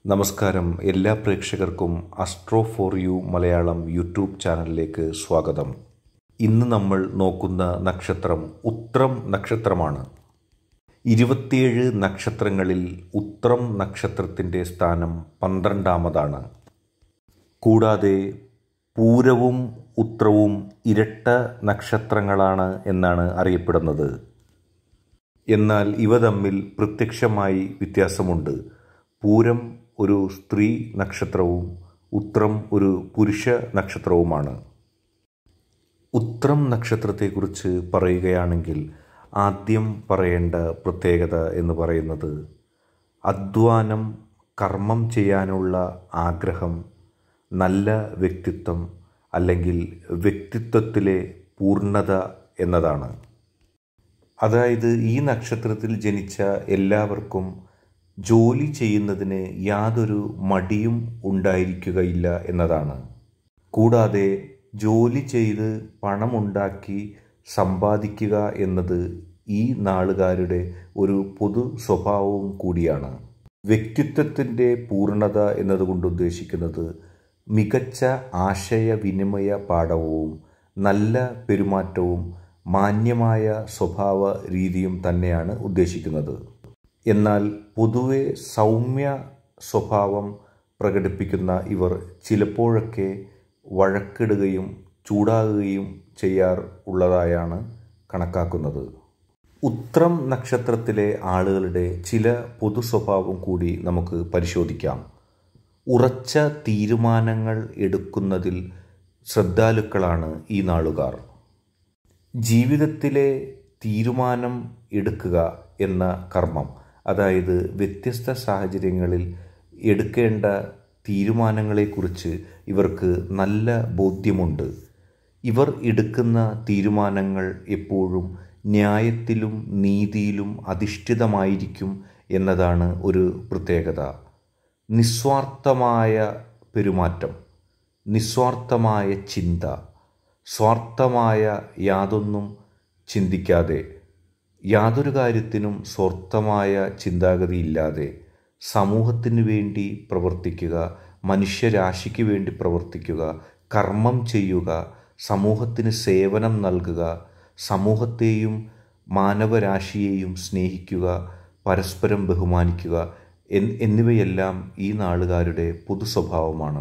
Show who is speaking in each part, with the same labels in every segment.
Speaker 1: നമസ്കാരം എല്ലാ പ്രേക്ഷകർക്കും astro for you Malayalam YouTube ചാനലിലേക്ക് സ്വാഗതം ഇന്ന് നമ്മൾ നോക്കുന്ന നക്ഷത്രം ഉത്രം നക്ഷത്രമാണ് ഇരുപത്തിയേഴ് നക്ഷത്രങ്ങളിൽ ഉത്രം നക്ഷത്രത്തിൻ്റെ സ്ഥാനം പന്ത്രണ്ടാമതാണ് കൂടാതെ പൂരവും ഉത്രവും ഇരട്ട നക്ഷത്രങ്ങളാണ് എന്നാണ് അറിയപ്പെടുന്നത് എന്നാൽ ഇവ തമ്മിൽ പ്രത്യക്ഷമായി വ്യത്യാസമുണ്ട് പൂരം ഒരു സ്ത്രീ നക്ഷത്രവും ഉത്രം ഒരു പുരുഷ നക്ഷത്രവുമാണ് ഉത്രം നക്ഷത്രത്തെക്കുറിച്ച് പറയുകയാണെങ്കിൽ ആദ്യം പറയേണ്ട പ്രത്യേകത എന്ന് പറയുന്നത് അധ്വാനം കർമ്മം ചെയ്യാനുള്ള ആഗ്രഹം നല്ല വ്യക്തിത്വം അല്ലെങ്കിൽ വ്യക്തിത്വത്തിലെ പൂർണ്ണത എന്നതാണ് അതായത് ഈ നക്ഷത്രത്തിൽ ജനിച്ച എല്ലാവർക്കും ജോലി ചെയ്യുന്നതിന് യാതൊരു മടിയും ഉണ്ടായിരിക്കുകയില്ല എന്നതാണ് കൂടാതെ ജോലി ചെയ്ത് പണമുണ്ടാക്കി സമ്പാദിക്കുക എന്നത് ഈ നാളുകാരുടെ ഒരു പൊതു സ്വഭാവവും കൂടിയാണ് വ്യക്തിത്വത്തിൻ്റെ പൂർണ്ണത എന്നതുകൊണ്ട് ഉദ്ദേശിക്കുന്നത് മികച്ച ആശയവിനിമയ പാഠവും നല്ല പെരുമാറ്റവും മാന്യമായ സ്വഭാവ രീതിയും തന്നെയാണ് ഉദ്ദേശിക്കുന്നത് എന്നാൽ പൊതുവെ സൗമ്യ സ്വഭാവം പ്രകടിപ്പിക്കുന്ന ഇവർ ചിലപ്പോഴൊക്കെ വഴക്കിടുകയും ചൂടാകുകയും ചെയ്യാർ ഉള്ളതായാണ് കണക്കാക്കുന്നത് ഉത്രം നക്ഷത്രത്തിലെ ആളുകളുടെ ചില പൊതു സ്വഭാവം കൂടി നമുക്ക് പരിശോധിക്കാം ഉറച്ച തീരുമാനങ്ങൾ എടുക്കുന്നതിൽ ശ്രദ്ധാലുക്കളാണ് ഈ നാളുകാർ ജീവിതത്തിലെ തീരുമാനം എടുക്കുക എന്ന കർമ്മം അതായത് വ്യത്യസ്ത സാഹചര്യങ്ങളിൽ എടുക്കേണ്ട തീരുമാനങ്ങളെക്കുറിച്ച് ഇവർക്ക് നല്ല ബോധ്യമുണ്ട് ഇവർ എടുക്കുന്ന തീരുമാനങ്ങൾ എപ്പോഴും ന്യായത്തിലും നീതിയിലും അധിഷ്ഠിതമായിരിക്കും എന്നതാണ് ഒരു പ്രത്യേകത നിസ്വാർത്ഥമായ പെരുമാറ്റം നിസ്വാർത്ഥമായ ചിന്ത സ്വാർത്ഥമായ യാതൊന്നും ചിന്തിക്കാതെ യാതൊരു കാര്യത്തിനും സ്വാർത്ഥമായ ചിന്താഗതിയില്ലാതെ സമൂഹത്തിന് വേണ്ടി പ്രവർത്തിക്കുക മനുഷ്യരാശിക്ക് വേണ്ടി പ്രവർത്തിക്കുക കർമ്മം ചെയ്യുക സമൂഹത്തിന് സേവനം നൽകുക സമൂഹത്തെയും മാനവരാശിയെയും സ്നേഹിക്കുക പരസ്പരം ബഹുമാനിക്കുക എന്നിവയെല്ലാം ഈ നാളുകാരുടെ പൊതു സ്വഭാവമാണ്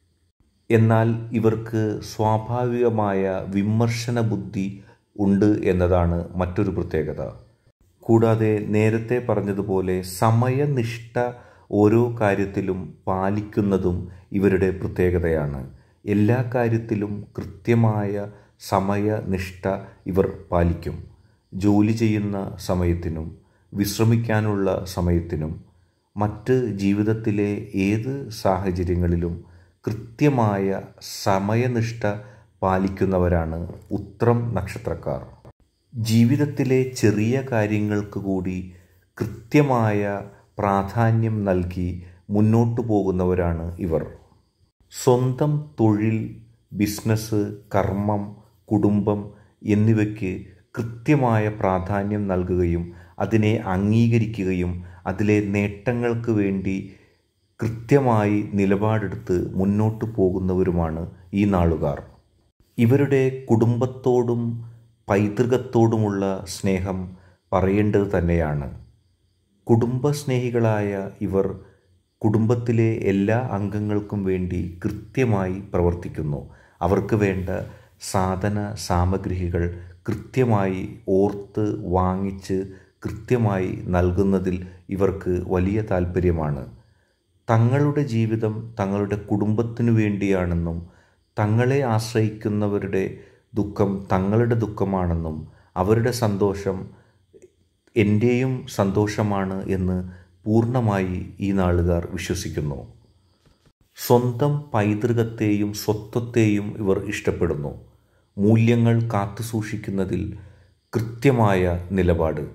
Speaker 1: എന്നാൽ ഇവർക്ക് സ്വാഭാവികമായ വിമർശന ബുദ്ധി ഉണ്ട് എന്നതാണ് മറ്റൊരു പ്രത്യേകത കൂടാതെ നേരത്തെ പറഞ്ഞതുപോലെ സമയനിഷ്ഠ ഓരോ കാര്യത്തിലും പാലിക്കുന്നതും ഇവരുടെ പ്രത്യേകതയാണ് എല്ലാ കാര്യത്തിലും കൃത്യമായ സമയനിഷ്ഠ ഇവർ പാലിക്കും ജോലി ചെയ്യുന്ന സമയത്തിനും വിശ്രമിക്കാനുള്ള സമയത്തിനും മറ്റ് ജീവിതത്തിലെ ഏത് സാഹചര്യങ്ങളിലും കൃത്യമായ സമയനിഷ്ഠ പാലിക്കുന്നവരാണ് ഉത്രം നക്ഷത്രക്കാർ ജീവിതത്തിലെ ചെറിയ കാര്യങ്ങൾക്ക് കൂടി കൃത്യമായ പ്രാധാന്യം നൽകി മുന്നോട്ടു പോകുന്നവരാണ് ഇവർ സ്വന്തം തൊഴിൽ ബിസിനസ് കർമ്മം കുടുംബം എന്നിവയ്ക്ക് കൃത്യമായ പ്രാധാന്യം നൽകുകയും അതിനെ അംഗീകരിക്കുകയും അതിലെ നേട്ടങ്ങൾക്ക് വേണ്ടി കൃത്യമായി നിലപാടെടുത്ത് മുന്നോട്ട് പോകുന്നവരുമാണ് ഈ നാളുകാർ ഇവരുടെ കുടുംബത്തോടും പൈതൃകത്തോടുമുള്ള സ്നേഹം പറയേണ്ടത് തന്നെയാണ് കുടുംബസ്നേഹികളായ ഇവർ കുടുംബത്തിലെ എല്ലാ അംഗങ്ങൾക്കും വേണ്ടി കൃത്യമായി പ്രവർത്തിക്കുന്നു അവർക്ക് വേണ്ട സാധന സാമഗ്രികൾ കൃത്യമായി ഓർത്ത് വാങ്ങിച്ച് കൃത്യമായി നൽകുന്നതിൽ ഇവർക്ക് വലിയ താല്പര്യമാണ് തങ്ങളുടെ ജീവിതം തങ്ങളുടെ കുടുംബത്തിനു വേണ്ടിയാണെന്നും തങ്ങളെ ആശ്രയിക്കുന്നവരുടെ ദുഃഖം തങ്ങളുടെ ദുഃഖമാണെന്നും അവരുടെ സന്തോഷം എൻ്റെയും സന്തോഷമാണ് എന്ന് പൂർണ്ണമായി ഈ നാളുകാർ വിശ്വസിക്കുന്നു സ്വന്തം പൈതൃകത്തെയും സ്വത്വത്തെയും ഇവർ ഇഷ്ടപ്പെടുന്നു മൂല്യങ്ങൾ കാത്തുസൂക്ഷിക്കുന്നതിൽ കൃത്യമായ നിലപാട്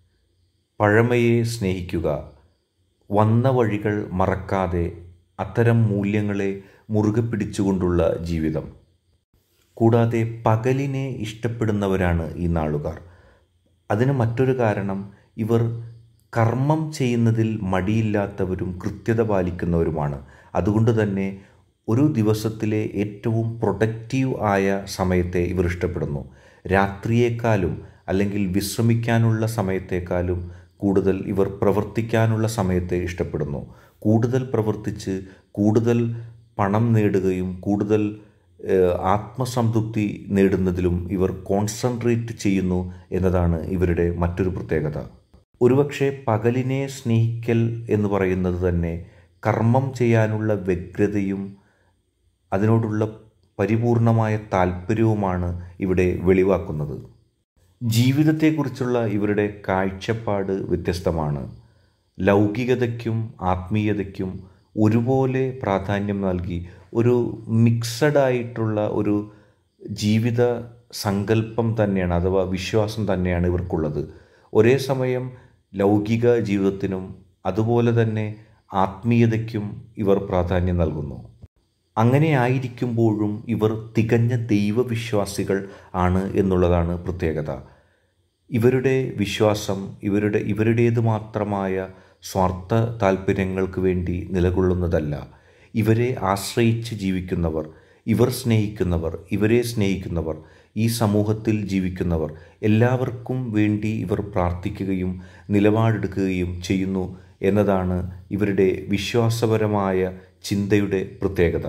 Speaker 1: പഴമയെ സ്നേഹിക്കുക വന്ന വഴികൾ മറക്കാതെ അത്തരം മൂല്യങ്ങളെ മുറുകെ പിടിച്ചുകൊണ്ടുള്ള ജീവിതം കൂടാതെ പകലിനെ ഇഷ്ടപ്പെടുന്നവരാണ് ഈ നാളുകാർ അതിന് മറ്റൊരു കാരണം ഇവർ കർമ്മം ചെയ്യുന്നതിൽ മടിയില്ലാത്തവരും കൃത്യത പാലിക്കുന്നവരുമാണ് അതുകൊണ്ട് തന്നെ ഒരു ദിവസത്തിലെ ഏറ്റവും പ്രൊഡക്റ്റീവ് ആയ സമയത്തെ ഇവർ ഇഷ്ടപ്പെടുന്നു രാത്രിയേക്കാളും അല്ലെങ്കിൽ വിശ്രമിക്കാനുള്ള സമയത്തേക്കാളും കൂടുതൽ ഇവർ പ്രവർത്തിക്കാനുള്ള സമയത്തെ ഇഷ്ടപ്പെടുന്നു കൂടുതൽ പ്രവർത്തിച്ച് കൂടുതൽ പണം നേടുകയും കൂടുതൽ ആത്മസംതൃപ്തി നേടുന്നതിലും ഇവർ കോൺസെൻട്രേറ്റ് ചെയ്യുന്നു എന്നതാണ് ഇവരുടെ മറ്റൊരു പ്രത്യേകത ഒരുപക്ഷെ പകലിനെ സ്നേഹിക്കൽ എന്ന് പറയുന്നത് തന്നെ കർമ്മം ചെയ്യാനുള്ള വ്യഗ്രതയും അതിനോടുള്ള പരിപൂർണമായ താല്പര്യവുമാണ് ഇവിടെ വെളിവാക്കുന്നത് ജീവിതത്തെക്കുറിച്ചുള്ള ഇവരുടെ കാഴ്ചപ്പാട് വ്യത്യസ്തമാണ് ലൗകികതയ്ക്കും ആത്മീയതയ്ക്കും ഒരുപോലെ പ്രാധാന്യം നൽകി ഒരു മിക്സഡ് ആയിട്ടുള്ള ഒരു ജീവിത സങ്കല്പം തന്നെയാണ് അഥവാ വിശ്വാസം തന്നെയാണ് ഇവർക്കുള്ളത് ഒരേ സമയം ലൗകിക ജീവിതത്തിനും അതുപോലെ തന്നെ ആത്മീയതയ്ക്കും ഇവർ പ്രാധാന്യം നൽകുന്നു അങ്ങനെ ആയിരിക്കുമ്പോഴും ഇവർ തികഞ്ഞ ദൈവവിശ്വാസികൾ ആണ് എന്നുള്ളതാണ് പ്രത്യേകത ഇവരുടെ വിശ്വാസം ഇവരുടെ ഇവരുടേത് മാത്രമായ സ്വാർത്ഥ താല്പര്യങ്ങൾക്ക് വേണ്ടി നിലകൊള്ളുന്നതല്ല ഇവരെ ആശ്രയിച്ച് ജീവിക്കുന്നവർ ഇവർ സ്നേഹിക്കുന്നവർ ഇവരെ സ്നേഹിക്കുന്നവർ ഈ സമൂഹത്തിൽ ജീവിക്കുന്നവർ എല്ലാവർക്കും വേണ്ടി ഇവർ പ്രാർത്ഥിക്കുകയും നിലപാടെടുക്കുകയും ചെയ്യുന്നു എന്നതാണ് ഇവരുടെ വിശ്വാസപരമായ ചിന്തയുടെ പ്രത്യേകത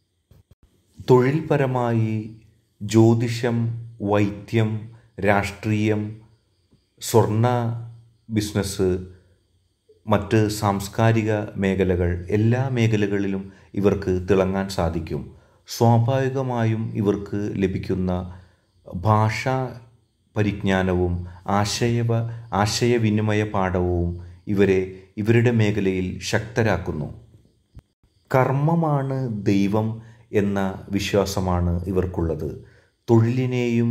Speaker 1: തൊഴിൽപരമായി ജ്യോതിഷം വൈദ്യം രാഷ്ട്രീയം സ്വർണ്ണ ബിസിനസ് മറ്റ് സാംസ്കാരിക മേഖലകൾ എല്ലാ മേഖലകളിലും ഇവർക്ക് തിളങ്ങാൻ സാധിക്കും സ്വാഭാവികമായും ഇവർക്ക് ലഭിക്കുന്ന ഭാഷാ പരിജ്ഞാനവും ആശയവ ആശയവിനിമയ പാഠവും ഇവരെ ഇവരുടെ മേഖലയിൽ ശക്തരാക്കുന്നു കർമ്മമാണ് ദൈവം എന്ന വിശ്വാസമാണ് ഇവർക്കുള്ളത് തൊഴിലിനെയും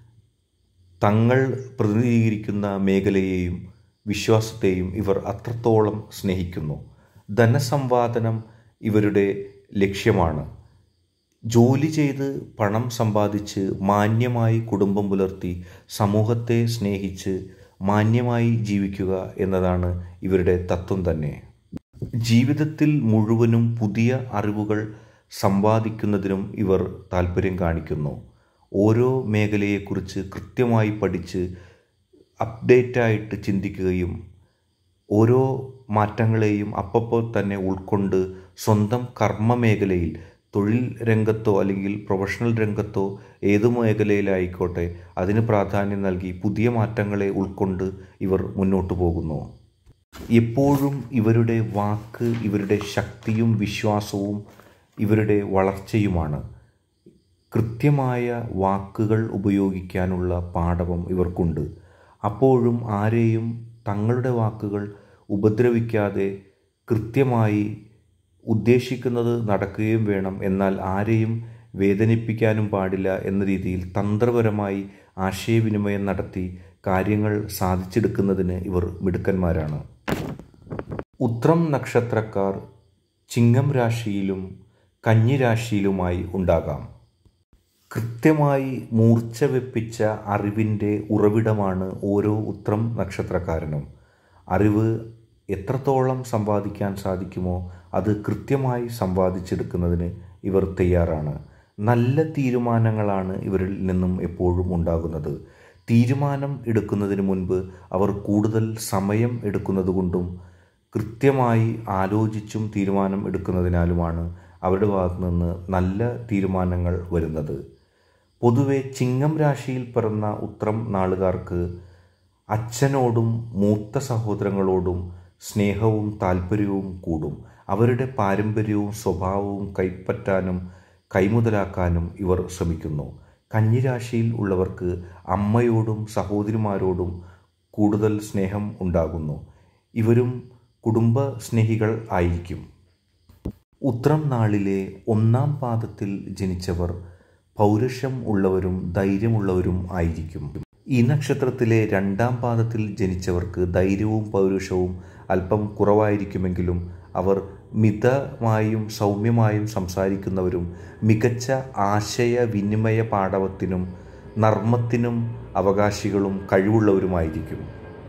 Speaker 1: തങ്ങൾ പ്രതിനിധീകരിക്കുന്ന മേഖലയെയും വിശ്വാസത്തെയും ഇവർ അത്രത്തോളം സ്നേഹിക്കുന്നു ധനസമ്പാദനം ഇവരുടെ ലക്ഷ്യമാണ് ജോലി ചെയ്ത് പണം സമ്പാദിച്ച് മാന്യമായി കുടുംബം പുലർത്തി സമൂഹത്തെ സ്നേഹിച്ച് മാന്യമായി ജീവിക്കുക എന്നതാണ് ഇവരുടെ തത്വം തന്നെ ജീവിതത്തിൽ മുഴുവനും പുതിയ അറിവുകൾ സമ്പാദിക്കുന്നതിനും ഇവർ താല്പര്യം കാണിക്കുന്നു ഓരോ മേഖലയെക്കുറിച്ച് കൃത്യമായി പഠിച്ച് അപ്ഡേറ്റായിട്ട് ചിന്തിക്കുകയും ഓരോ മാറ്റങ്ങളെയും അപ്പപ്പോൾ തന്നെ ഉൾക്കൊണ്ട് സ്വന്തം കർമ്മ മേഖലയിൽ തൊഴിൽ രംഗത്തോ അല്ലെങ്കിൽ പ്രൊഫഷണൽ രംഗത്തോ ഏതു മേഖലയിലായിക്കോട്ടെ അതിന് പ്രാധാന്യം നൽകി പുതിയ മാറ്റങ്ങളെ ഉൾക്കൊണ്ട് ഇവർ മുന്നോട്ട് പോകുന്നു എപ്പോഴും ഇവരുടെ വാക്ക് ഇവരുടെ ശക്തിയും വിശ്വാസവും ഇവരുടെ വളർച്ചയുമാണ് കൃത്യമായ വാക്കുകൾ ഉപയോഗിക്കാനുള്ള പാഠവും ഇവർക്കുണ്ട് അപ്പോഴും ആരെയും തങ്ങളുടെ വാക്കുകൾ ഉപദ്രവിക്കാതെ കൃത്യമായി ഉദ്ദേശിക്കുന്നത് നടക്കുകയും വേണം എന്നാൽ ആരെയും വേദനിപ്പിക്കാനും പാടില്ല എന്ന രീതിയിൽ തന്ത്രപരമായി ആശയവിനിമയം നടത്തി കാര്യങ്ങൾ സാധിച്ചെടുക്കുന്നതിന് ഇവർ മിടുക്കന്മാരാണ് ഉത്രം നക്ഷത്രക്കാർ ചിങ്ങം രാശിയിലും കന്നി രാശിയിലുമായി ഉണ്ടാകാം കൃത്യമായി മൂർച്ച വെപ്പിച്ച അറിവിൻ്റെ ഉറവിടമാണ് ഓരോ ഉത്രം നക്ഷത്രക്കാരനും അറിവ് എത്രത്തോളം സമ്പാദിക്കാൻ സാധിക്കുമോ അത് കൃത്യമായി സമ്പാദിച്ചെടുക്കുന്നതിന് ഇവർ തയ്യാറാണ് നല്ല തീരുമാനങ്ങളാണ് ഇവരിൽ നിന്നും എപ്പോഴും ഉണ്ടാകുന്നത് തീരുമാനം എടുക്കുന്നതിന് മുൻപ് അവർ കൂടുതൽ സമയം എടുക്കുന്നതുകൊണ്ടും കൃത്യമായി ആലോചിച്ചും തീരുമാനം എടുക്കുന്നതിനാലുമാണ് അവരുടെ ഭാഗത്തു നിന്ന് നല്ല തീരുമാനങ്ങൾ വരുന്നത് പൊതുവെ ചിങ്ങം രാശിയിൽ പിറന്ന ഉത്രം നാളുകാർക്ക് അച്ഛനോടും മൂത്ത സഹോദരങ്ങളോടും സ്നേഹവും താല്പര്യവും കൂടും അവരുടെ പാരമ്പര്യവും സ്വഭാവവും കൈപ്പറ്റാനും കൈമുതലാക്കാനും ഇവർ ശ്രമിക്കുന്നു കന്നിരാശിയിൽ ഉള്ളവർക്ക് അമ്മയോടും സഹോദരിമാരോടും കൂടുതൽ സ്നേഹം ഉണ്ടാകുന്നു ഇവരും കുടുംബ സ്നേഹികൾ ആയിരിക്കും ഉത്രം നാളിലെ ഒന്നാം പാദത്തിൽ ജനിച്ചവർ പൗരുഷം ഉള്ളവരും ധൈര്യമുള്ളവരും ആയിരിക്കും ഈ നക്ഷത്രത്തിലെ രണ്ടാം പാദത്തിൽ ജനിച്ചവർക്ക് ധൈര്യവും പൗരുഷവും അല്പം കുറവായിരിക്കുമെങ്കിലും അവർ മിതമായും സൗമ്യമായും സംസാരിക്കുന്നവരും മികച്ച ആശയവിനിമയ പാടവത്തിനും നർമ്മത്തിനും അവകാശികളും കഴിവുള്ളവരുമായിരിക്കും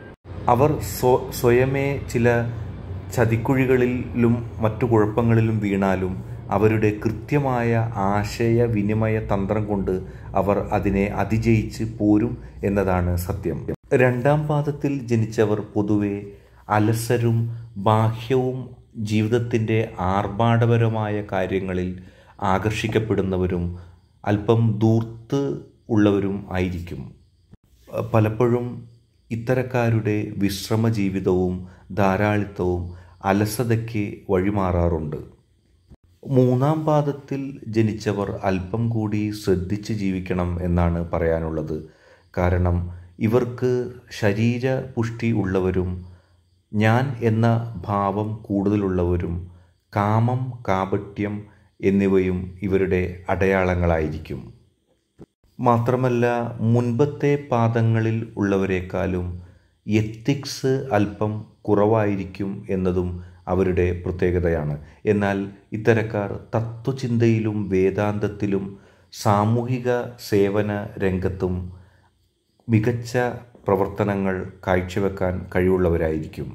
Speaker 1: അവർ സ്വ സ്വയമേ ചില ചതിക്കുഴികളിലും മറ്റു കുഴപ്പങ്ങളിലും വീണാലും അവരുടെ കൃത്യമായ ആശയവിനിമയ തന്ത്രം കൊണ്ട് അവർ അതിനെ അതിജയിച്ച് പോരും എന്നതാണ് സത്യം രണ്ടാം പാദത്തിൽ ജനിച്ചവർ പൊതുവെ അലസരും ബാഹ്യവും ജീവിതത്തിൻ്റെ ആർഭാടപരമായ കാര്യങ്ങളിൽ ആകർഷിക്കപ്പെടുന്നവരും അല്പം ദൂർത്ത് ഉള്ളവരും ആയിരിക്കും പലപ്പോഴും ഇത്തരക്കാരുടെ വിശ്രമ ജീവിതവും ധാരാളിത്തവും അലസതയ്ക്ക് വഴിമാറാറുണ്ട് മൂന്നാം പാദത്തിൽ ജനിച്ചവർ അല്പം കൂടി ശ്രദ്ധിച്ച് ജീവിക്കണം എന്നാണ് പറയാനുള്ളത് കാരണം ഇവർക്ക് ശരീര പുഷ്ടി ഉള്ളവരും ഞാൻ എന്ന ഭാവം കൂടുതലുള്ളവരും കാമം കാപട്യം എന്നിവയും ഇവരുടെ അടയാളങ്ങളായിരിക്കും മാത്രമല്ല മുൻപത്തെ പാദങ്ങളിൽ ഉള്ളവരെക്കാളും എത്തിക്സ് അല്പം കുറവായിരിക്കും എന്നതും അവരുടെ പ്രത്യേകതയാണ് എന്നാൽ ഇത്തരക്കാർ തത്വചിന്തയിലും വേദാന്തത്തിലും സാമൂഹിക സേവന രംഗത്തും മികച്ച പ്രവർത്തനങ്ങൾ കാഴ്ചവെക്കാൻ കഴിവുള്ളവരായിരിക്കും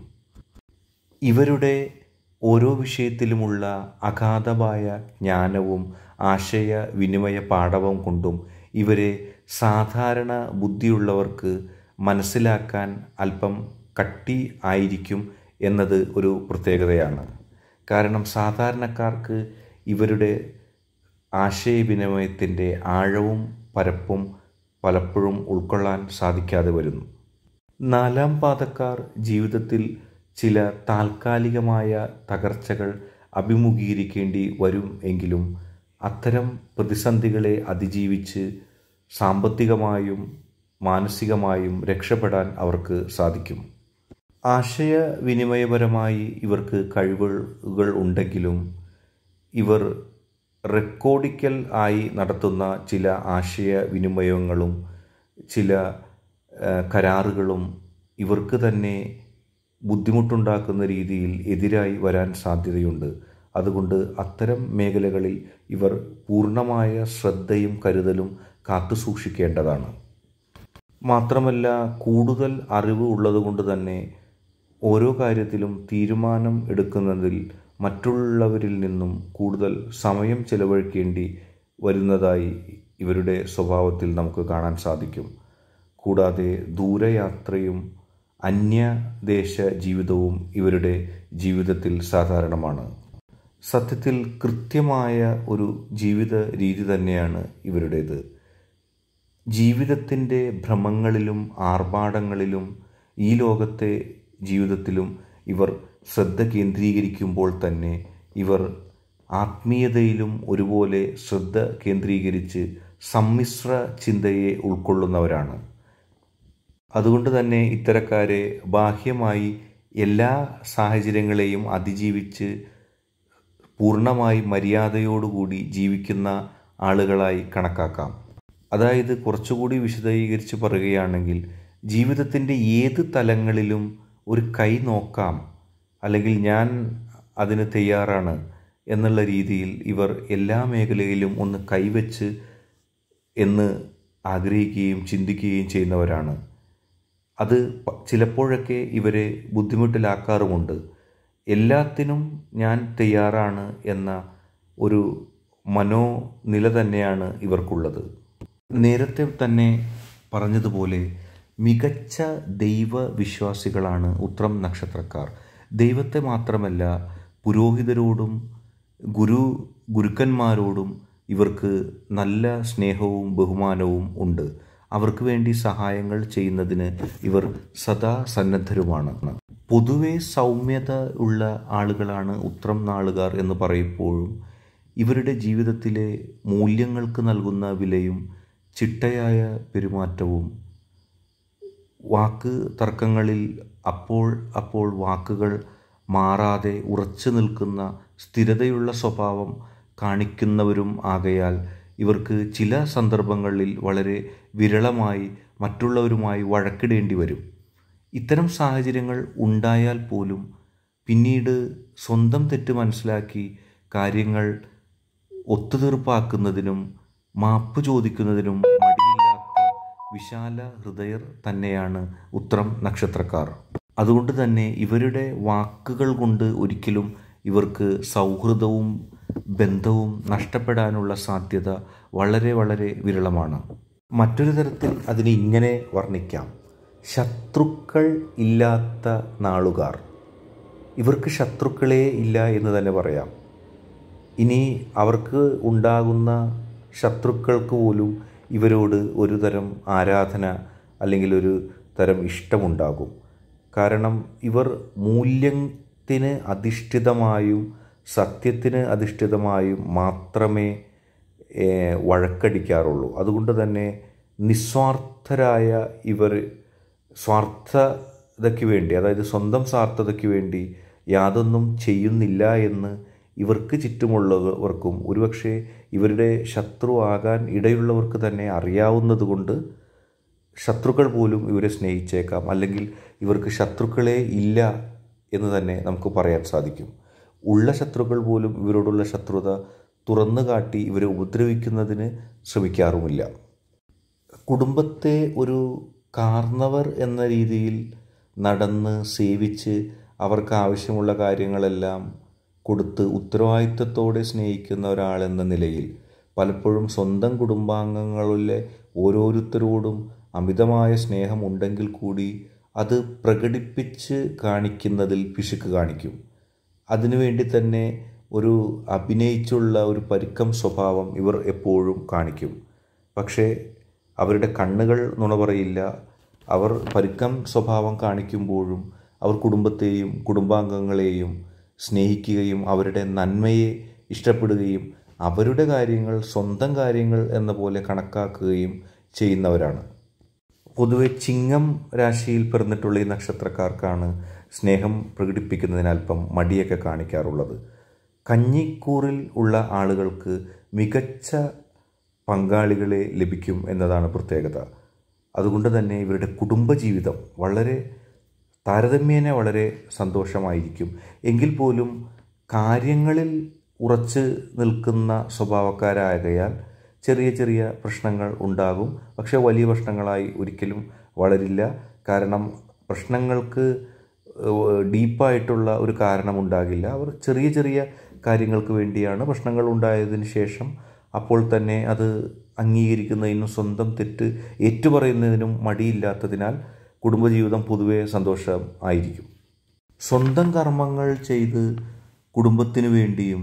Speaker 1: ഇവരുടെ ഓരോ വിഷയത്തിലുമുള്ള അഗാധമായ ജ്ഞാനവും ആശയ വിനിമയ പാഠവും കൊണ്ടും ഇവരെ സാധാരണ ബുദ്ധിയുള്ളവർക്ക് മനസ്സിലാക്കാൻ അല്പം കട്ടി ആയിരിക്കും എന്നത് ഒരു പ്രത്യേകതയാണ് കാരണം സാധാരണക്കാർക്ക് ഇവരുടെ ആശയവിനിമയത്തിൻ്റെ ആഴവും പരപ്പും പലപ്പോഴും ഉൾക്കൊള്ളാൻ സാധിക്കാതെ വരുന്നു നാലാം പാദക്കാർ ജീവിതത്തിൽ ചില താൽക്കാലികമായ തകർച്ചകൾ അഭിമുഖീകരിക്കേണ്ടി വരും എങ്കിലും അത്തരം പ്രതിസന്ധികളെ അതിജീവിച്ച് സാമ്പത്തികമായും മാനസികമായും രക്ഷപ്പെടാൻ അവർക്ക് സാധിക്കും ആശയവിനിമയപരമായി ഇവർക്ക് കഴിവുകൾ ഉണ്ടെങ്കിലും ഇവർ റെക്കോർഡിക്കൽ ആയി നടത്തുന്ന ചില ആശയവിനിമയങ്ങളും ചില കരാറുകളും ഇവർക്ക് തന്നെ ബുദ്ധിമുട്ടുണ്ടാക്കുന്ന രീതിയിൽ എതിരായി വരാൻ സാധ്യതയുണ്ട് അതുകൊണ്ട് അത്തരം മേഖലകളിൽ ഇവർ പൂർണ്ണമായ ശ്രദ്ധയും കരുതലും കാത്തുസൂക്ഷിക്കേണ്ടതാണ് മാത്രമല്ല കൂടുതൽ അറിവ് ഉള്ളതുകൊണ്ട് തന്നെ ഓരോ കാര്യത്തിലും തീരുമാനം എടുക്കുന്നതിൽ മറ്റുള്ളവരിൽ നിന്നും കൂടുതൽ സമയം ചെലവഴിക്കേണ്ടി വരുന്നതായി ഇവരുടെ സ്വഭാവത്തിൽ നമുക്ക് കാണാൻ സാധിക്കും കൂടാതെ ദൂരയാത്രയും അന്യദേശ ജീവിതവും ഇവരുടെ ജീവിതത്തിൽ സാധാരണമാണ് സത്യത്തിൽ കൃത്യമായ ഒരു ജീവിത രീതി തന്നെയാണ് ഇവരുടേത് ജീവിതത്തിൻ്റെ ഭ്രമങ്ങളിലും ആർഭാടങ്ങളിലും ഈ ലോകത്തെ ജീവിതത്തിലും ഇവർ ശ്രദ്ധ കേന്ദ്രീകരിക്കുമ്പോൾ തന്നെ ഇവർ ആത്മീയതയിലും ഒരുപോലെ ശ്രദ്ധ കേന്ദ്രീകരിച്ച് സമ്മിശ്ര ചിന്തയെ ഉൾക്കൊള്ളുന്നവരാണ് അതുകൊണ്ട് തന്നെ ഇത്തരക്കാരെ ബാഹ്യമായി എല്ലാ സാഹചര്യങ്ങളെയും അതിജീവിച്ച് പൂർണ്ണമായി മര്യാദയോടുകൂടി ജീവിക്കുന്ന ആളുകളായി കണക്കാക്കാം അതായത് കുറച്ചുകൂടി വിശദീകരിച്ച് പറയുകയാണെങ്കിൽ ജീവിതത്തിൻ്റെ ഏത് തലങ്ങളിലും ഒരു കൈ നോക്കാം അല്ലെങ്കിൽ ഞാൻ അതിന് തയ്യാറാണ് എന്നുള്ള രീതിയിൽ ഇവർ എല്ലാ മേഖലയിലും ഒന്ന് കൈവച്ച് എന്ന് ആഗ്രഹിക്കുകയും ചിന്തിക്കുകയും ചെയ്യുന്നവരാണ് അത് ചിലപ്പോഴൊക്കെ ഇവരെ ബുദ്ധിമുട്ടിലാക്കാറുമുണ്ട് എല്ലാത്തിനും ഞാൻ തയ്യാറാണ് എന്ന ഒരു മനോനില തന്നെയാണ് ഇവർക്കുള്ളത് നേരത്തെ തന്നെ പറഞ്ഞതുപോലെ മികച്ച ദൈവവിശ്വാസികളാണ് ഉത്രം നക്ഷത്രക്കാർ ദൈവത്തെ മാത്രമല്ല പുരോഹിതരോടും ഗുരു ഗുരുക്കന്മാരോടും ഇവർക്ക് നല്ല സ്നേഹവും ബഹുമാനവും ഉണ്ട് അവർക്ക് വേണ്ടി സഹായങ്ങൾ ചെയ്യുന്നതിന് ഇവർ സദാ സന്നദ്ധരുമാണ് പൊതുവെ സൗമ്യത ഉള്ള ആളുകളാണ് ഉത്രം നാളുകാർ എന്ന് പറയുമ്പോഴും ഇവരുടെ ജീവിതത്തിലെ മൂല്യങ്ങൾക്ക് നൽകുന്ന വിലയും ചിട്ടയായ പെരുമാറ്റവും വാക്ക് തർക്കങ്ങളിൽ അപ്പോൾ അപ്പോൾ വാക്കുകൾ മാറാതെ ഉറച്ചു നിൽക്കുന്ന സ്ഥിരതയുള്ള സ്വഭാവം കാണിക്കുന്നവരും ആകയാൽ ഇവർക്ക് ചില സന്ദർഭങ്ങളിൽ വളരെ വിരളമായി മറ്റുള്ളവരുമായി വഴക്കിടേണ്ടി വരും ഇത്തരം സാഹചര്യങ്ങൾ ഉണ്ടായാൽ പോലും പിന്നീട് സ്വന്തം തെറ്റ് മനസ്സിലാക്കി കാര്യങ്ങൾ ഒത്തുതീർപ്പാക്കുന്നതിനും മാപ്പ് ചോദിക്കുന്നതിനും മടിയില്ലാത്ത വിശാല ഹൃദയർ തന്നെയാണ് ഉത്രം നക്ഷത്രക്കാർ അതുകൊണ്ട് തന്നെ ഇവരുടെ വാക്കുകൾ കൊണ്ട് ഒരിക്കലും ഇവർക്ക് സൗഹൃദവും ബന്ധവും നഷ്ടപ്പെടാനുള്ള സാധ്യത വളരെ വളരെ വിരളമാണ് മറ്റൊരു തരത്തിൽ അതിനെ ഇങ്ങനെ വർണ്ണിക്കാം ശത്രുക്കൾ ഇല്ലാത്ത നാളുകാർ ഇവർക്ക് ശത്രുക്കളേ ഇല്ല എന്ന് തന്നെ പറയാം ഇനി അവർക്ക് ഉണ്ടാകുന്ന ശത്രുക്കൾക്ക് പോലും ഇവരോട് ഒരു തരം ആരാധന അല്ലെങ്കിൽ ഒരു തരം ഇഷ്ടമുണ്ടാകും കാരണം ഇവർ മൂല്യത്തിന് അധിഷ്ഠിതമായും സത്യത്തിന് അധിഷ്ഠിതമായും മാത്രമേ ഏഹ്, വഴക്കടിക്കാറുള്ളൂ അതുകൊണ്ട് തന്നെ നിസ്വാർത്ഥരായ ഇവർ സ്വാർത്ഥതയ്ക്ക് വേണ്ടി അതായത് സ്വന്തം സ്വാർത്ഥതയ്ക്ക് വേണ്ടി യാതൊന്നും ചെയ്യുന്നില്ല എന്ന് ഇവർക്ക് ചുറ്റുമുള്ളവർക്കും ഒരുപക്ഷെ ഇവരുടെ ശത്രുവാകാൻ ഇടയുള്ളവർക്ക് തന്നെ അറിയാവുന്നതുകൊണ്ട് ശത്രുക്കൾ പോലും ഇവരെ സ്നേഹിച്ചേക്കാം അല്ലെങ്കിൽ ഇവർക്ക് ശത്രുക്കളെ ഇല്ല എന്ന് തന്നെ നമുക്ക് പറയാൻ സാധിക്കും ഉള്ള ശത്രുക്കൾ പോലും ഇവരോടുള്ള ശത്രുത തുറന്നു കാട്ടി ഇവരെ ഉപദ്രവിക്കുന്നതിന് ശ്രമിക്കാറുമില്ല കുടുംബത്തെ ഒരു കാർന്നവർ എന്ന രീതിയിൽ നടന്ന് സേവിച്ച് അവർക്ക് ആവശ്യമുള്ള കാര്യങ്ങളെല്ലാം കൊടുത്ത് ഉത്തരവാദിത്തത്തോടെ സ്നേഹിക്കുന്ന ഒരാളെന്ന നിലയിൽ പലപ്പോഴും സ്വന്തം കുടുംബാംഗങ്ങളിലെ ഓരോരുത്തരോടും അമിതമായ സ്നേഹമുണ്ടെങ്കിൽ കൂടി അത് പ്രകടിപ്പിച്ച് കാണിക്കുന്നതിൽ പിശുക്ക് കാണിക്കും അതിനുവേണ്ടി തന്നെ ഒരു അഭിനയിച്ചുള്ള ഒരു പരുക്കം സ്വഭാവം ഇവർ എപ്പോഴും കാണിക്കും പക്ഷേ അവരുടെ കണ്ണുകൾ നുണ പറയില്ല അവർ പരുക്കം സ്വഭാവം കാണിക്കുമ്പോഴും അവർ കുടുംബത്തെയും കുടുംബാംഗങ്ങളെയും സ്നേഹിക്കുകയും അവരുടെ നന്മയെ ഇഷ്ടപ്പെടുകയും അവരുടെ കാര്യങ്ങൾ സ്വന്തം കാര്യങ്ങൾ എന്ന പോലെ കണക്കാക്കുകയും ചെയ്യുന്നവരാണ് പൊതുവെ ചിങ്ങം രാശിയിൽ പിറന്നിട്ടുള്ള ഈ നക്ഷത്രക്കാർക്കാണ് സ്നേഹം പ്രകടിപ്പിക്കുന്നതിന് അല്പം മടിയൊക്കെ കാണിക്കാറുള്ളത് കഞ്ഞിക്കൂറിൽ ഉള്ള ആളുകൾക്ക് മികച്ച പങ്കാളികളെ ലഭിക്കും എന്നതാണ് പ്രത്യേകത അതുകൊണ്ട് തന്നെ ഇവരുടെ കുടുംബജീവിതം വളരെ താരതമ്യേന വളരെ സന്തോഷമായിരിക്കും എങ്കിൽ പോലും കാര്യങ്ങളിൽ ഉറച്ച് നിൽക്കുന്ന സ്വഭാവക്കാരായകയാൽ ചെറിയ ചെറിയ പ്രശ്നങ്ങൾ ഉണ്ടാകും പക്ഷേ വലിയ പ്രശ്നങ്ങളായി ഒരിക്കലും വളരില്ല കാരണം പ്രശ്നങ്ങൾക്ക് ഏഹ്, ഡീപ്പായിട്ടുള്ള ഒരു കാരണമുണ്ടാകില്ല അവർ ചെറിയ ചെറിയ കാര്യങ്ങൾക്ക് വേണ്ടിയാണ് പ്രശ്നങ്ങൾ ഉണ്ടായതിനു ശേഷം അപ്പോൾ തന്നെ അത് അംഗീകരിക്കുന്നതിനും സ്വന്തം തെറ്റ് ഏറ്റുപറയുന്നതിനും മടിയില്ലാത്തതിനാൽ കുടുംബജീവിതം പൊതുവെ സന്തോഷം ആയിരിക്കും സ്വന്തം കർമ്മങ്ങൾ ചെയ്ത് കുടുംബത്തിനു വേണ്ടിയും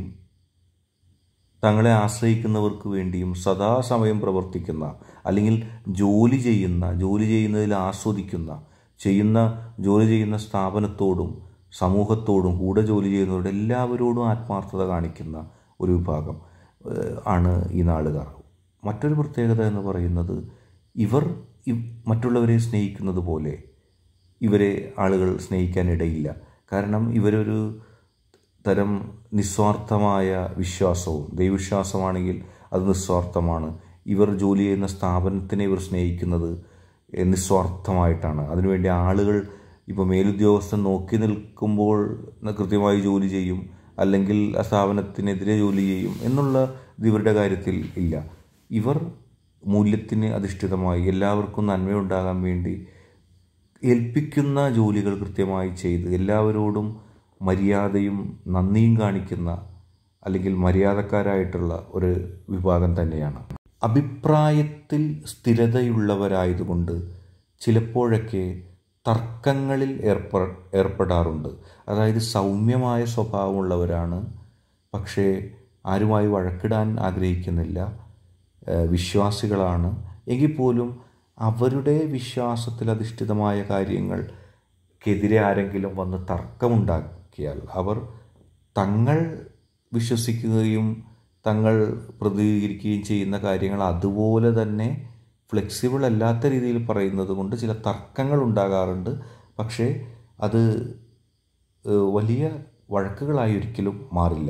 Speaker 1: തങ്ങളെ ആശ്രയിക്കുന്നവർക്ക് വേണ്ടിയും സദാസമയം പ്രവർത്തിക്കുന്ന അല്ലെങ്കിൽ ജോലി ചെയ്യുന്ന ജോലി ചെയ്യുന്നതിൽ ആസ്വദിക്കുന്ന ചെയ്യുന്ന ജോലി ചെയ്യുന്ന സ്ഥാപനത്തോടും സമൂഹത്തോടും കൂടെ ജോലി ചെയ്യുന്നവരോട് എല്ലാവരോടും ആത്മാർത്ഥത കാണിക്കുന്ന ഒരു വിഭാഗം ഏഹ്, ആണ് ഈ നാളുകാർ മറ്റൊരു പ്രത്യേകത എന്ന് പറയുന്നത് ഇവർ ഇ- മറ്റുള്ളവരെ സ്നേഹിക്കുന്നത് പോലെ ഇവരെ ആളുകൾ സ്നേഹിക്കാനിടയില്ല കാരണം ഇവരൊരു തരം നിസ്വാർത്ഥമായ വിശ്വാസവും ദൈവവിശ്വാസമാണെങ്കിൽ അത് നിസ്വാർത്ഥമാണ് ഇവർ ജോലി ചെയ്യുന്ന സ്ഥാപനത്തിനെ ഇവർ സ്നേഹിക്കുന്നത് എഹ്, നിസ്വാർത്ഥമായിട്ടാണ് അതിനുവേണ്ടി ആളുകൾ ഇപ്പോൾ മേലുദ്യോഗസ്ഥൻ നോക്കി നിൽക്കുമ്പോൾ ന- കൃത്യമായി ജോലി ചെയ്യും അല്ലെങ്കിൽ ആ സ്ഥാപനത്തിനെതിരെ ജോലി ചെയ്യും എന്നുള്ള ഇത് ഇവരുടെ കാര്യത്തിൽ ഇല്ല ഇവർ മൂല്യത്തിന് അധിഷ്ഠിതമായി എല്ലാവർക്കും നന്മയുണ്ടാകാൻ വേണ്ടി ഏൽപ്പിക്കുന്ന ജോലികൾ കൃത്യമായി ചെയ്ത് എല്ലാവരോടും മര്യാദയും നന്ദിയും കാണിക്കുന്ന അല്ലെങ്കിൽ മര്യാദക്കാരായിട്ടുള്ള ഒരു വിഭാഗം തന്നെയാണ് അഭിപ്രായത്തിൽ സ്ഥിരതയുള്ളവരായതുകൊണ്ട് ചിലപ്പോഴൊക്കെ തർക്കങ്ങളിൽ ഏർപ്പ ഏർപ്പെടാറുണ്ട് അതായത് സൗമ്യമായ സ്വഭാവമുള്ളവരാണ് പക്ഷേ ആരുമായി വഴക്കിടാൻ ആഗ്രഹിക്കുന്നില്ല ഏഹ് വിശ്വാസികളാണ് എങ്കിൽ പോലും അവരുടെ വിശ്വാസത്തിൽ അധിഷ്ഠിതമായ കാര്യങ്ങൾക്കെതിരെ ആരെങ്കിലും വന്ന് തർക്കമുണ്ടാക്കിയാൽ അവർ തങ്ങൾ വിശ്വസിക്കുകയും തങ്ങൾ പ്രതികരിക്കുകയും ചെയ്യുന്ന കാര്യങ്ങൾ അതുപോലെ തന്നെ ഫ്ലെക്സിബിൾ അല്ലാത്ത രീതിയിൽ പറയുന്നത് കൊണ്ട് ചില തർക്കങ്ങൾ ഉണ്ടാകാറുണ്ട് പക്ഷേ അത് ഏഹ് വലിയ വഴക്കുകളായി ഒരിക്കലും മാറില്ല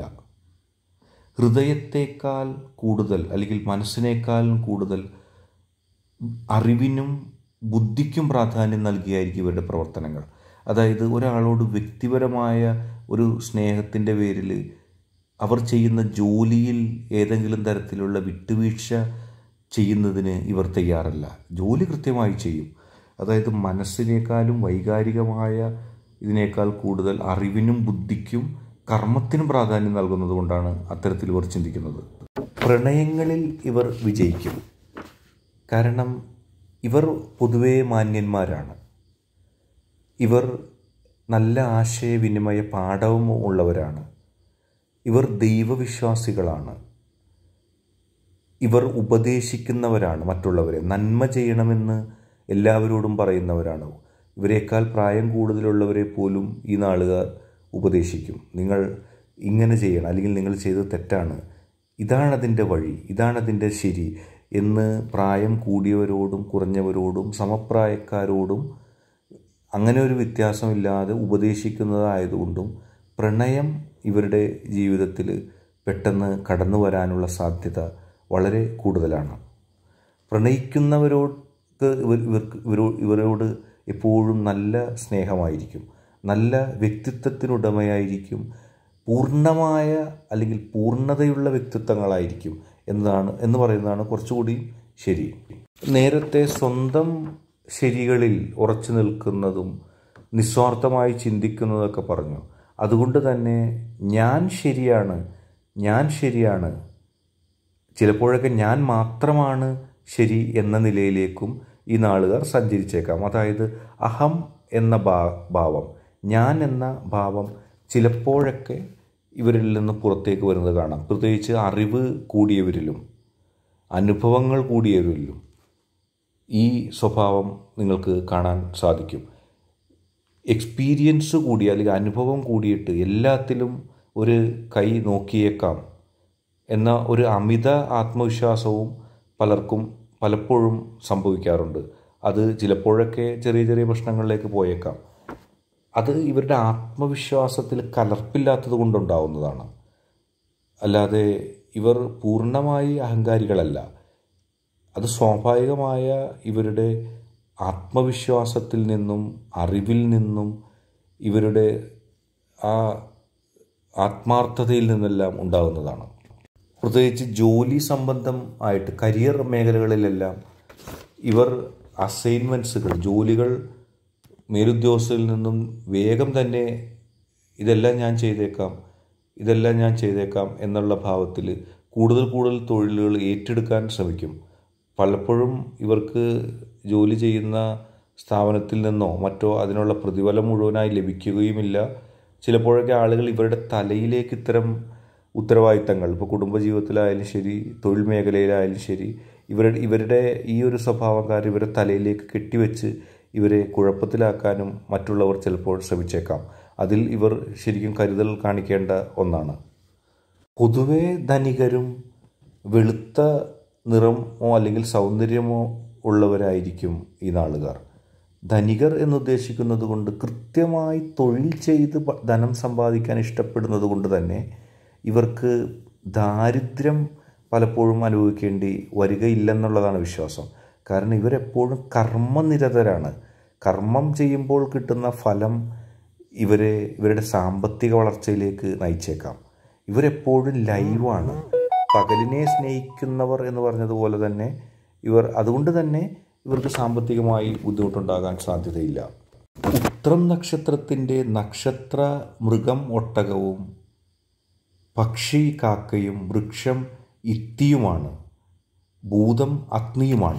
Speaker 1: ഹൃദയത്തേക്കാൾ കൂടുതൽ അല്ലെങ്കിൽ മനസ്സിനേക്കാളും കൂടുതൽ അറിവിനും ബുദ്ധിക്കും പ്രാധാന്യം നൽകിയായിരിക്കും ഇവരുടെ പ്രവർത്തനങ്ങൾ അതായത് ഒരാളോട് വ്യക്തിപരമായ ഒരു സ്നേഹത്തിൻ്റെ പേരിൽ അവർ ചെയ്യുന്ന ജോലിയിൽ ഏതെങ്കിലും തരത്തിലുള്ള വിട്ടുവീഴ്ച ചെയ്യുന്നതിന് ഇവർ തയ്യാറല്ല ജോലി കൃത്യമായി ചെയ്യും അതായത് മനസ്സിനേക്കാളും വൈകാരികമായ ഇതിനേക്കാൾ കൂടുതൽ അറിവിനും ബുദ്ധിക്കും കർമ്മത്തിനും പ്രാധാന്യം നൽകുന്നത് കൊണ്ടാണ് അത്തരത്തിൽ ഇവർ ചിന്തിക്കുന്നത് പ്രണയങ്ങളിൽ ഇവർ വിജയിക്കും കാരണം ഇവർ പൊതുവേ മാന്യന്മാരാണ് ഇവർ നല്ല ആശയവിനിമയ പാഠവും ഉള്ളവരാണ് ഇവർ ദൈവവിശ്വാസികളാണ് ഇവർ ഉപദേശിക്കുന്നവരാണ് മറ്റുള്ളവരെ നന്മ ചെയ്യണമെന്ന് എല്ലാവരോടും പറയുന്നവരാണ് ഇവരെക്കാൾ പ്രായം കൂടുതലുള്ളവരെ പോലും ഈ നാളുകാർ ഉപദേശിക്കും നിങ്ങൾ ഇങ്ങനെ ചെയ്യണം അല്ലെങ്കിൽ നിങ്ങൾ ചെയ്തത് തെറ്റാണ് ഇതാണതിൻ്റെ വഴി ഇതാണതിൻ്റെ ശരി എന്ന് പ്രായം കൂടിയവരോടും കുറഞ്ഞവരോടും സമപ്രായക്കാരോടും അങ്ങനെ ഒരു വ്യത്യാസമില്ലാതെ ഉപദേശിക്കുന്നതായതുകൊണ്ടും പ്രണയം ഇവരുടെ ജീവിതത്തിൽ പെട്ടെന്ന് കടന്നു വരാനുള്ള സാധ്യത വളരെ കൂടുതലാണ് പ്രണയിക്കുന്നവരോട് ഇവർ ഇവർക്ക് ഇവരോ ഇവരോട് എപ്പോഴും നല്ല സ്നേഹമായിരിക്കും നല്ല വ്യക്തിത്വത്തിനുടമയായിരിക്കും പൂർണ്ണമായ അല്ലെങ്കിൽ പൂർണ്ണതയുള്ള വ്യക്തിത്വങ്ങളായിരിക്കും എന്നതാണ് എന്ന് പറയുന്നതാണ് കുറച്ചുകൂടി ശരി നേരത്തെ സ്വന്തം ശരികളിൽ ഉറച്ചു നിൽക്കുന്നതും നിസ്വാർത്ഥമായി ചിന്തിക്കുന്നതൊക്കെ പറഞ്ഞു അതുകൊണ്ട് തന്നെ ഞാൻ ശരിയാണ് ഞാൻ ശരിയാണ് ചിലപ്പോഴൊക്കെ ഞാൻ മാത്രമാണ് ശരി എന്ന നിലയിലേക്കും ഈ നാളുകാർ സഞ്ചരിച്ചേക്കാം അതായത് അഹം എന്ന ഭാ ഭാവം ഞാൻ എന്ന ഭാവം ചിലപ്പോഴൊക്കെ ഇവരിൽ നിന്ന് പുറത്തേക്ക് വരുന്നത് കാണാം പ്രത്യേകിച്ച് അറിവ് കൂടിയവരിലും അനുഭവങ്ങൾ കൂടിയവരിലും ഈ സ്വഭാവം നിങ്ങൾക്ക് കാണാൻ സാധിക്കും എക്സ്പീരിയൻസ് കൂടി അല്ലെങ്കിൽ അനുഭവം കൂടിയിട്ട് എല്ലാത്തിലും ഒരു കൈ നോക്കിയേക്കാം എന്ന ഒരു അമിത ആത്മവിശ്വാസവും പലർക്കും പലപ്പോഴും സംഭവിക്കാറുണ്ട് അത് ചിലപ്പോഴൊക്കെ ചെറിയ ചെറിയ പ്രശ്നങ്ങളിലേക്ക് പോയേക്കാം അത് ഇവരുടെ ആത്മവിശ്വാസത്തിൽ കലർപ്പില്ലാത്തത് കൊണ്ടുണ്ടാവുന്നതാണ് അല്ലാതെ ഇവർ പൂർണ്ണമായി അഹങ്കാരികളല്ല അത് സ്വാഭാവികമായ ഇവരുടെ ആത്മവിശ്വാസത്തിൽ നിന്നും അറിവിൽ നിന്നും ഇവരുടെ ആ ആത്മാർത്ഥതയിൽ നിന്നെല്ലാം ഉണ്ടാകുന്നതാണ് പ്രത്യേകിച്ച് ജോലി സംബന്ധം ആയിട്ട് കരിയർ മേഖലകളിലെല്ലാം ഇവർ അസൈൻമെൻറ്റ്സുകൾ ജോലികൾ മേലുദ്യോഗസ്ഥരിൽ നിന്നും വേഗം തന്നെ ഇതെല്ലാം ഞാൻ ചെയ്തേക്കാം ഇതെല്ലാം ഞാൻ ചെയ്തേക്കാം എന്നുള്ള ഭാവത്തിൽ കൂടുതൽ കൂടുതൽ തൊഴിലുകൾ ഏറ്റെടുക്കാൻ ശ്രമിക്കും പലപ്പോഴും ഇവർക്ക് ജോലി ചെയ്യുന്ന സ്ഥാപനത്തിൽ നിന്നോ മറ്റോ അതിനുള്ള പ്രതിഫലം മുഴുവനായി ലഭിക്കുകയുമില്ല ചിലപ്പോഴൊക്കെ ആളുകൾ ഇവരുടെ തലയിലേക്ക് ഇത്തരം ഉത്തരവാദിത്തങ്ങൾ ഇപ്പോൾ കുടുംബജീവിതത്തിലായാലും ശരി തൊഴിൽ മേഖലയിലായാലും ശരി ഇവരുടെ ഇവരുടെ ഈ ഒരു സ്വഭാവക്കാർ ഇവരുടെ തലയിലേക്ക് കെട്ടിവെച്ച് ഇവരെ കുഴപ്പത്തിലാക്കാനും മറ്റുള്ളവർ ചിലപ്പോൾ ശ്രമിച്ചേക്കാം അതിൽ ഇവർ ശരിക്കും കരുതൽ കാണിക്കേണ്ട ഒന്നാണ് പൊതുവെ ധനികരും വെളുത്ത നിറമോ അല്ലെങ്കിൽ സൗന്ദര്യമോ ഉള്ളവരായിരിക്കും ഈ നാളുകാർ ധനികർ എന്നുദ്ദേശിക്കുന്നത് കൊണ്ട് കൃത്യമായി തൊഴിൽ ചെയ്ത് ധനം സമ്പാദിക്കാൻ ഇഷ്ടപ്പെടുന്നത് കൊണ്ട് തന്നെ ഇവർക്ക് ദാരിദ്ര്യം പലപ്പോഴും അനുഭവിക്കേണ്ടി വരികയില്ലെന്നുള്ളതാണ് വിശ്വാസം കാരണം ഇവരെപ്പോഴും കർമ്മനിരതരാണ് കർമ്മം ചെയ്യുമ്പോൾ കിട്ടുന്ന ഫലം ഇവരെ ഇവരുടെ സാമ്പത്തിക വളർച്ചയിലേക്ക് നയിച്ചേക്കാം ഇവരെപ്പോഴും ലൈവാണ് പകലിനെ സ്നേഹിക്കുന്നവർ എന്ന് പറഞ്ഞതുപോലെ തന്നെ ഇവർ അതുകൊണ്ട് തന്നെ ഇവർക്ക് സാമ്പത്തികമായി ബുദ്ധിമുട്ടുണ്ടാകാൻ സാധ്യതയില്ല ഉത്രം നക്ഷത്രത്തിൻ്റെ നക്ഷത്ര മൃഗം ഒട്ടകവും പക്ഷി കാക്കയും വൃക്ഷം ഇത്തിയുമാണ് ഭൂതം അഗ്നിയുമാണ്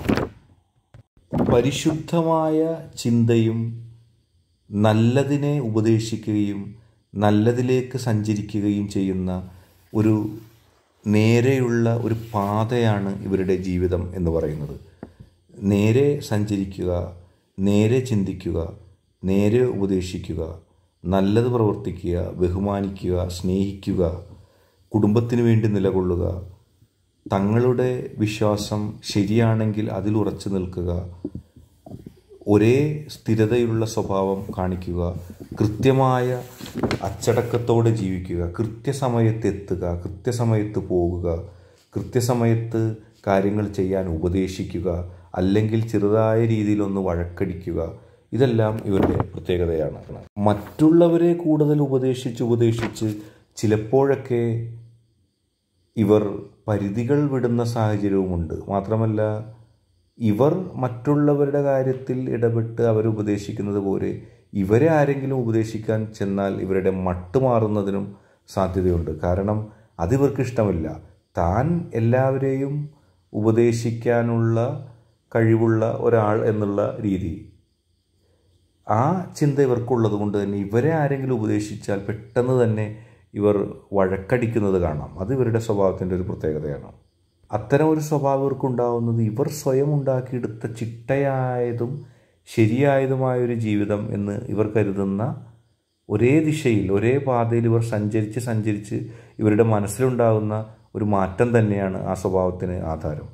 Speaker 1: പരിശുദ്ധമായ ചിന്തയും നല്ലതിനെ ഉപദേശിക്കുകയും നല്ലതിലേക്ക് സഞ്ചരിക്കുകയും ചെയ്യുന്ന ഒരു നേരെയുള്ള ഒരു പാതയാണ് ഇവരുടെ ജീവിതം എന്ന് പറയുന്നത് നേരെ സഞ്ചരിക്കുക നേരെ ചിന്തിക്കുക നേരെ ഉപദേശിക്കുക നല്ലത് പ്രവർത്തിക്കുക ബഹുമാനിക്കുക സ്നേഹിക്കുക കുടുംബത്തിന് വേണ്ടി നിലകൊള്ളുക തങ്ങളുടെ വിശ്വാസം ശരിയാണെങ്കിൽ അതിൽ ഉറച്ചു നിൽക്കുക ഒരേ സ്ഥിരതയുള്ള സ്വഭാവം കാണിക്കുക കൃത്യമായ അച്ചടക്കത്തോടെ ജീവിക്കുക കൃത്യസമയത്ത് എത്തുക കൃത്യസമയത്ത് പോകുക കൃത്യസമയത്ത് കാര്യങ്ങൾ ചെയ്യാൻ ഉപദേശിക്കുക അല്ലെങ്കിൽ ചെറുതായ രീതിയിലൊന്ന് വഴക്കടിക്കുക ഇതെല്ലാം ഇവരുടെ പ്രത്യേകതയാണ് മറ്റുള്ളവരെ കൂടുതൽ ഉപദേശിച്ച് ഉപദേശിച്ച് ചിലപ്പോഴൊക്കെ ഇവർ പരിധികൾ വിടുന്ന സാഹചര്യവുമുണ്ട് മാത്രമല്ല ഇവർ മറ്റുള്ളവരുടെ കാര്യത്തിൽ ഇടപെട്ട് അവരുപദേശിക്കുന്നത് പോലെ ഇവരെ ആരെങ്കിലും ഉപദേശിക്കാൻ ചെന്നാൽ ഇവരുടെ മട്ട് മാറുന്നതിനും സാധ്യതയുണ്ട് കാരണം അതിവർക്ക് ഇഷ്ടമില്ല താൻ എല്ലാവരെയും ഉപദേശിക്കാനുള്ള കഴിവുള്ള ഒരാൾ എന്നുള്ള രീതി ആ ചിന്ത ഇവർക്കുള്ളത് കൊണ്ട് തന്നെ ഇവരെ ആരെങ്കിലും ഉപദേശിച്ചാൽ പെട്ടെന്ന് തന്നെ ഇവർ വഴക്കടിക്കുന്നത് കാണാം അത് ഇവരുടെ സ്വഭാവത്തിൻ്റെ ഒരു പ്രത്യേകതയാണ് അത്തരം ഒരു സ്വഭാവം ഇവർക്കുണ്ടാവുന്നത് ഇവർ സ്വയം ഉണ്ടാക്കിയെടുത്ത ചിട്ടയായതും ശരിയായതുമായൊരു ജീവിതം എന്ന് ഇവർ കരുതുന്ന ഒരേ ദിശയിൽ ഒരേ പാതയിൽ ഇവർ സഞ്ചരിച്ച് സഞ്ചരിച്ച് ഇവരുടെ മനസ്സിലുണ്ടാകുന്ന ഒരു മാറ്റം തന്നെയാണ് ആ സ്വഭാവത്തിന് ആധാരം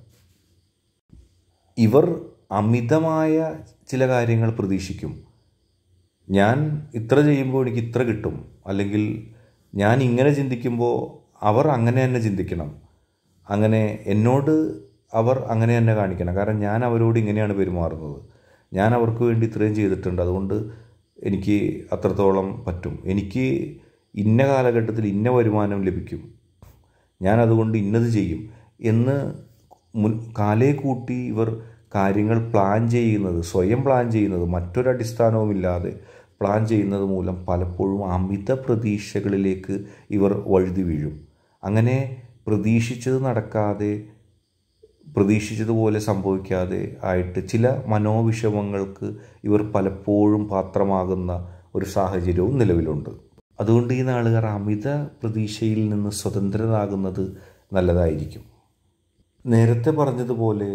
Speaker 1: ഇവർ അമിതമായ ചില കാര്യങ്ങൾ പ്രതീക്ഷിക്കും ഞാൻ ഇത്ര ചെയ്യുമ്പോൾ എനിക്ക് ഇത്ര കിട്ടും അല്ലെങ്കിൽ ഞാൻ ഇങ്ങനെ ചിന്തിക്കുമ്പോൾ അവർ അങ്ങനെ തന്നെ ചിന്തിക്കണം അങ്ങനെ എന്നോട് അവർ അങ്ങനെ തന്നെ കാണിക്കണം കാരണം ഞാൻ അവരോട് ഇങ്ങനെയാണ് പെരുമാറുന്നത് ഞാൻ അവർക്ക് വേണ്ടി ഇത്രയും ചെയ്തിട്ടുണ്ട് അതുകൊണ്ട് എനിക്ക് അത്രത്തോളം പറ്റും എനിക്ക് ഇന്ന കാലഘട്ടത്തിൽ ഇന്ന വരുമാനം ലഭിക്കും ഞാൻ അതുകൊണ്ട് ഇന്നത് ചെയ്യും എന്ന് മുൻ കാലേ കൂട്ടി ഇവർ കാര്യങ്ങൾ പ്ലാൻ ചെയ്യുന്നത് സ്വയം പ്ലാൻ ചെയ്യുന്നത് മറ്റൊരടിസ്ഥാനവുമില്ലാതെ പ്ലാൻ ചെയ്യുന്നത് മൂലം പലപ്പോഴും അമിത പ്രതീക്ഷകളിലേക്ക് ഇവർ വഴുതി വീഴും അങ്ങനെ പ്രതീക്ഷിച്ചത് നടക്കാതെ പ്രതീക്ഷിച്ചതുപോലെ സംഭവിക്കാതെ ആയിട്ട് ചില മനോവിഷമങ്ങൾക്ക് ഇവർ പലപ്പോഴും പാത്രമാകുന്ന ഒരു സാഹചര്യവും നിലവിലുണ്ട് അതുകൊണ്ട് ഈ നാളുകാർ അമിത പ്രതീക്ഷയിൽ നിന്ന് സ്വതന്ത്രരാകുന്നത് നല്ലതായിരിക്കും നേരത്തെ പറഞ്ഞതുപോലെ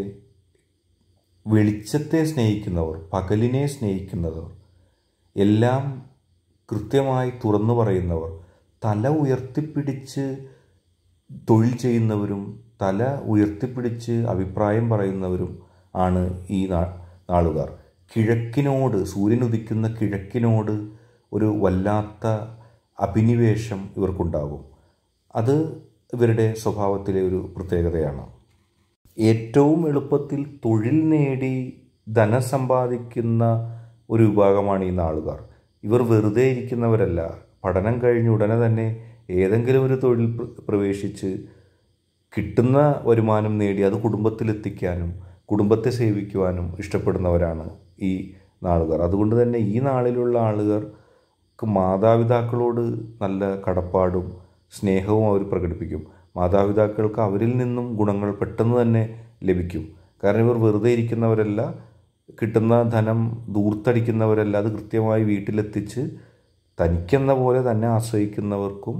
Speaker 1: വെളിച്ചത്തെ സ്നേഹിക്കുന്നവർ പകലിനെ സ്നേഹിക്കുന്നവർ എല്ലാം കൃത്യമായി തുറന്നു പറയുന്നവർ തല ഉയർത്തിപ്പിടിച്ച് തൊഴിൽ ചെയ്യുന്നവരും തല ഉയർത്തിപ്പിടിച്ച് അഭിപ്രായം പറയുന്നവരും ആണ് ഈ നാളുകാർ കിഴക്കിനോട് സൂര്യൻ ഉദിക്കുന്ന കിഴക്കിനോട് ഒരു വല്ലാത്ത അഭിനിവേശം ഇവർക്കുണ്ടാകും അത് ഇവരുടെ സ്വഭാവത്തിലെ ഒരു പ്രത്യേകതയാണ് ഏറ്റവും എളുപ്പത്തിൽ തൊഴിൽ നേടി ധനം സമ്പാദിക്കുന്ന ഒരു വിഭാഗമാണ് ഈ നാളുകാർ ഇവർ വെറുതെ ഇരിക്കുന്നവരല്ല പഠനം കഴിഞ്ഞ ഉടനെ തന്നെ ഏതെങ്കിലും ഒരു തൊഴിൽ പ്രവേശിച്ച് കിട്ടുന്ന വരുമാനം നേടി അത് കുടുംബത്തിലെത്തിക്കാനും കുടുംബത്തെ സേവിക്കുവാനും ഇഷ്ടപ്പെടുന്നവരാണ് ഈ നാളുകാർ അതുകൊണ്ട് തന്നെ ഈ നാളിലുള്ള ആളുകൾക്ക് മാതാപിതാക്കളോട് നല്ല കടപ്പാടും സ്നേഹവും അവർ പ്രകടിപ്പിക്കും മാതാപിതാക്കൾക്ക് അവരിൽ നിന്നും ഗുണങ്ങൾ പെട്ടെന്ന് തന്നെ ലഭിക്കും കാരണം ഇവർ വെറുതെ ഇരിക്കുന്നവരല്ല കിട്ടുന്ന ധനം ദൂർത്തടിക്കുന്നവരല്ല അത് കൃത്യമായി വീട്ടിലെത്തിച്ച് തനിക്കെന്ന പോലെ തന്നെ ആശ്രയിക്കുന്നവർക്കും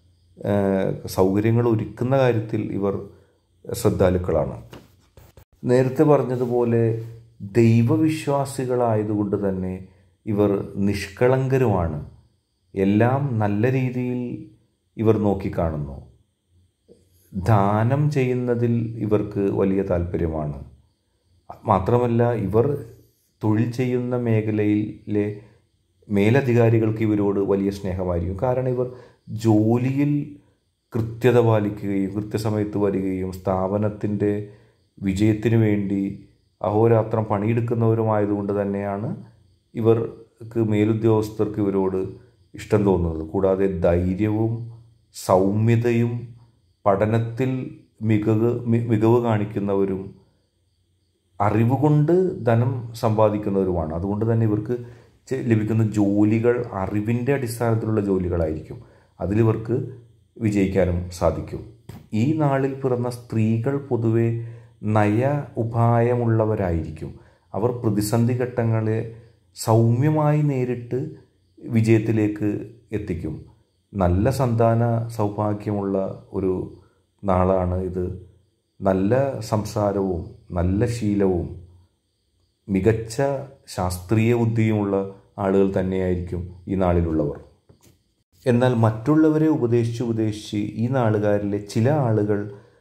Speaker 1: സൗകര്യങ്ങൾ ഒരുക്കുന്ന കാര്യത്തിൽ ഇവർ ശ്രദ്ധാലുക്കളാണ് നേരത്തെ പറഞ്ഞതുപോലെ ദൈവവിശ്വാസികളായതുകൊണ്ട് തന്നെ ഇവർ നിഷ്കളങ്കരുമാണ് എല്ലാം നല്ല രീതിയിൽ ഇവർ നോക്കിക്കാണുന്നു ദാനം ചെയ്യുന്നതിൽ ഇവർക്ക് വലിയ താല്പര്യമാണ് മാത്രമല്ല ഇവർ തൊഴിൽ ചെയ്യുന്ന മേഖലയിലെ മേലധികാരികൾക്ക് ഇവരോട് വലിയ സ്നേഹമായിരിക്കും കാരണം ഇവർ ജോലിയിൽ കൃത്യത പാലിക്കുകയും കൃത്യസമയത്ത് വരികയും സ്ഥാപനത്തിൻ്റെ വിജയത്തിന് വേണ്ടി അഹോരാത്രം പണിയെടുക്കുന്നവരുമായതുകൊണ്ട് തന്നെയാണ് ഇവർക്ക് മേലുദ്യോഗസ്ഥർക്ക് ഇവരോട് ഇഷ്ടം തോന്നുന്നത് കൂടാതെ ധൈര്യവും സൗമ്യതയും പഠനത്തിൽ മികവ് മികവ് കാണിക്കുന്നവരും അറിവ് കൊണ്ട് ധനം സമ്പാദിക്കുന്നവരുമാണ് അതുകൊണ്ട് തന്നെ ഇവർക്ക് ലഭിക്കുന്ന ജോലികൾ അറിവിൻ്റെ അടിസ്ഥാനത്തിലുള്ള ജോലികളായിരിക്കും അതിലിവർക്ക് വിജയിക്കാനും സാധിക്കും ഈ നാളിൽ പിറന്ന സ്ത്രീകൾ പൊതുവെ നയ ഉപായമുള്ളവരായിരിക്കും അവർ പ്രതിസന്ധി ഘട്ടങ്ങളെ സൗമ്യമായി നേരിട്ട് വിജയത്തിലേക്ക് എത്തിക്കും നല്ല സന്താന സൗഭാഗ്യമുള്ള ഒരു നാളാണ് ഇത് നല്ല സംസാരവും നല്ല ശീലവും മികച്ച ശാസ്ത്രീയ ബുദ്ധിയുമുള്ള ആളുകൾ തന്നെയായിരിക്കും ഈ നാളിലുള്ളവർ എന്നാൽ മറ്റുള്ളവരെ ഉപദേശിച്ച് ഉപദേശിച്ച് ഈ നാളുകാരിലെ ചില ആളുകൾ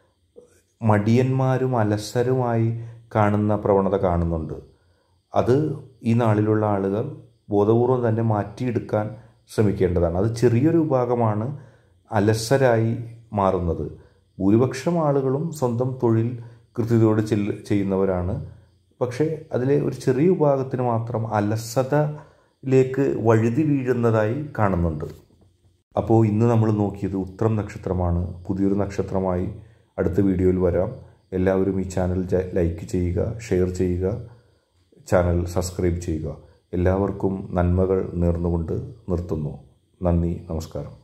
Speaker 1: മടിയന്മാരും അലസരുമായി കാണുന്ന പ്രവണത കാണുന്നുണ്ട് അത് ഈ നാളിലുള്ള ആളുകൾ ബോധപൂർവം തന്നെ മാറ്റിയെടുക്കാൻ ശ്രമിക്കേണ്ടതാണ് അത് ചെറിയൊരു വിഭാഗമാണ് അലസരായി മാറുന്നത് ഭൂരിപക്ഷം ആളുകളും സ്വന്തം തൊഴിൽ കൃത്യതയോട് ചെയ്യുന്നവരാണ് പക്ഷേ അതിലെ ഒരു ചെറിയ വിഭാഗത്തിന് മാത്രം അലസതയിലേക്ക് വഴുതി വീഴുന്നതായി കാണുന്നുണ്ട് അപ്പോൾ ഇന്ന് നമ്മൾ നോക്കിയത് ഉത്രം നക്ഷത്രമാണ് പുതിയൊരു നക്ഷത്രമായി അടുത്ത വീഡിയോയിൽ വരാം എല്ലാവരും ഈ ചാനൽ ലൈക്ക് ചെയ്യുക ഷെയർ ചെയ്യുക ചാനൽ സബ്സ്ക്രൈബ് ചെയ്യുക എല്ലാവർക്കും നന്മകൾ നേർന്നുകൊണ്ട് നിർത്തുന്നു നന്ദി നമസ്കാരം